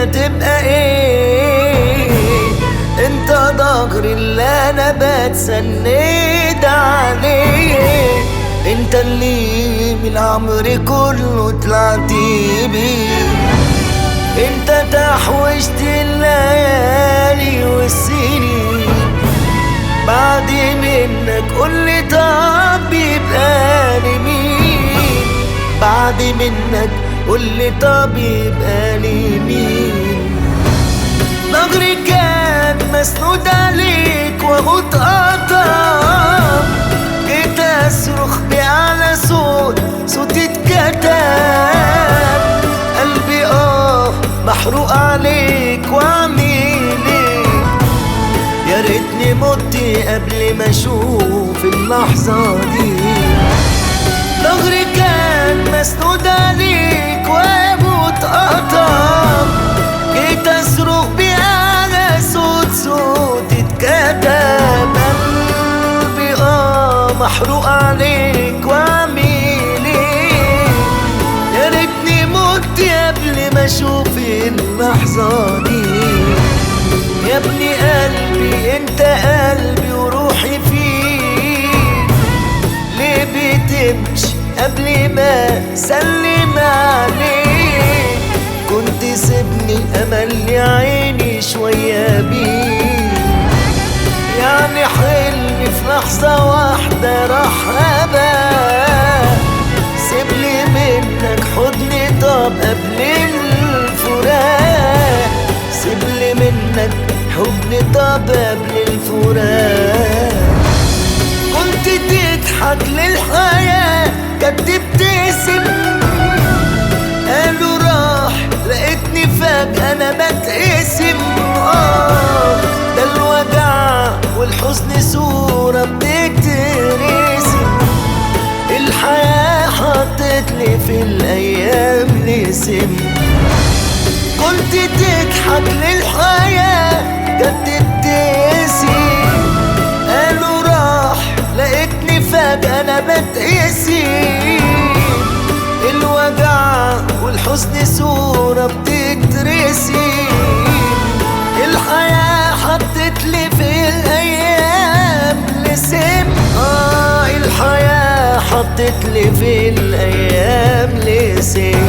تبقى ايه انت ظهر اللي انا بتسند عليه انت اللي من عمري كله طلعت بيه انت تحوشت الليالي والسنين بعد منك قولي طب يبقى لي مين بعد منك قولي طب يبقى لي مين ضغري كان مسنود عليك وهو اتقطع جيت اصرخ بأعلى صوت صوتي اتكتم قلبي اه محروق عليك واعمل ايه يا ريتني مت قبل ما اشوف اللحظة دي ضهري كان مسنود عليك وابو اتقطع جيت اصرخ بأعلى صوت صوت اتكتب قلبي اه محروق عليك واعمل ايه يا ريتني مت قبل ما اشوف اللحظة دي يا ابني قلبي انت قلبي وروحي فيك ليه بتمشي قبل ما سلم عليك كنت سيبني امل يا عيني شوية بيك يعني حلمي في لحظة واحدة راح أبقى سيبلي منك حضني طب قبل الفراق سيبلي منك حضني طب قبل الفراق كنت تضحك للحياة كانت تبتسم قالوا راح لقيتني فجأة أنا بتقسم آه ده الوجع والحزن صورة بتترسم الحياة حطت لي في الأيام لسم كنت تضحك للحياة كانت تبتسم قالوا راح لقيتني فجأة أنا بتقسم الوجع والحزن صورة بتترسم الحياة حطت لي في الأيام لسم آه الحياة حطت لي في الأيام لسم